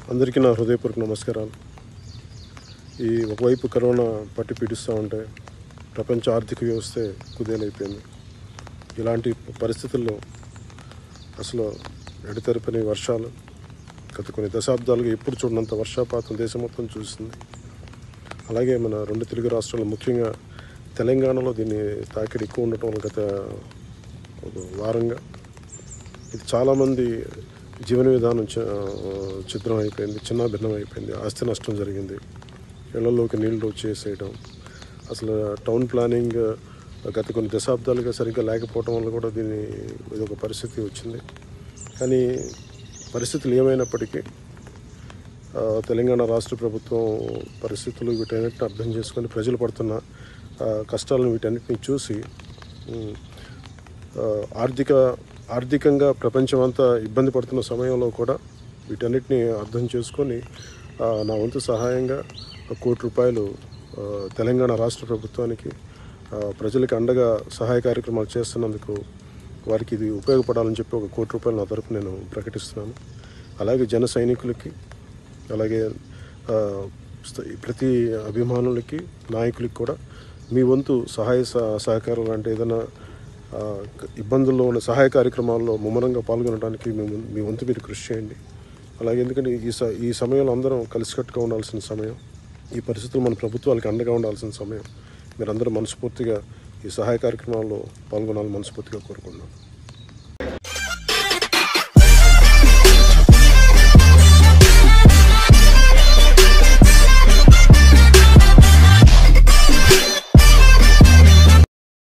అందరికీ నా హృదయపూర్వక నమస్కారాలు ఈ ఒకవైపు కరోనా పట్టి పీడిస్తూ ఉంటే ప్రపంచ ఆర్థిక వ్యవస్థే కుదేలైపోయింది ఇలాంటి పరిస్థితుల్లో అసలు ఎడతెరపని వర్షాలు గత కొన్ని దశాబ్దాలుగా ఎప్పుడు చూడనంత వర్షాపాతం దేశం మొత్తం చూసింది అలాగే మన రెండు తెలుగు రాష్ట్రాలు ముఖ్యంగా తెలంగాణలో దీన్ని తాకిడి ఎక్కువ ఉండటం వల్ల గత ఒక వారంగా ఇది చాలామంది జీవన విధానం చ- చిత్రం అయిపోయింది చిన్న భిన్నం అయిపోయింది ఆస్తి నష్టం జరిగింది ఇళ్లలోకి నీళ్లు వచ్చేసేయడం అసలు టౌన్ ప్లానింగ్ గత కొన్ని దశాబ్దాలుగా సరిగ్గా లేకపోవడం వల్ల కూడా దీని ఇది ఒక పరిస్థితి వచ్చింది కానీ పరిస్థితులు ఏమైనప్పటికీ ఆ, తెలంగాణ రాష్ట్ర ప్రభుత్వం పరిస్థితులు వీటన్నిటిని అర్థం చేసుకొని ప్రజలు పడుతున్న ఆ, కష్టాలను వీటన్నిటిని చూసి ఉమ్, ఆ, ఆర్థిక ఆర్థికంగా ప్రపంచం అంతా ఇబ్బంది పడుతున్న సమయంలో కూడా వీటన్నిటిని అర్థం చేసుకొని ఆ, నా వంతు సహాయంగా ఒక కోటి రూపాయలు ఆ, తెలంగాణ రాష్ట్ర ప్రభుత్వానికి ఆ, ప్రజలకు అండగా సహాయ కార్యక్రమాలు చేస్తున్నందుకు వారికి ఇది ఉపయోగపడాలని చెప్పి ఒక కోటి రూపాయలు నా తరపు నేను ప్రకటిస్తున్నాను అలాగే జన సైనికులకి అలాగే ఆ, స్త- ప్రతి అభిమానులకి నాయకులకి కూడా మీ వంతు సహాయ సహ- సహకారాలు అంటే ఏదైనా ఆ, క- ఇబ్బందుల్లో ఉన్న సహాయ కార్యక్రమాల్లో ముమ్మరంగా పాల్గొనడానికి మీ వం- మీ వంతు మీరు కృషి చేయండి అలాగే ఎందుకంటే ఈ స ఈ సమయంలో అందరం కలిసికట్టుగా ఉండాల్సిన సమయం ఈ పరిస్థితులు మన ప్రభుత్వాలకు అండగా ఉండాల్సిన సమయం మీరందరూ మనస్ఫూర్తిగా ఈ సహాయ కార్యక్రమాల్లో పాల్గొనాలని మనస్ఫూర్తిగా కోరుకుంటున్నాను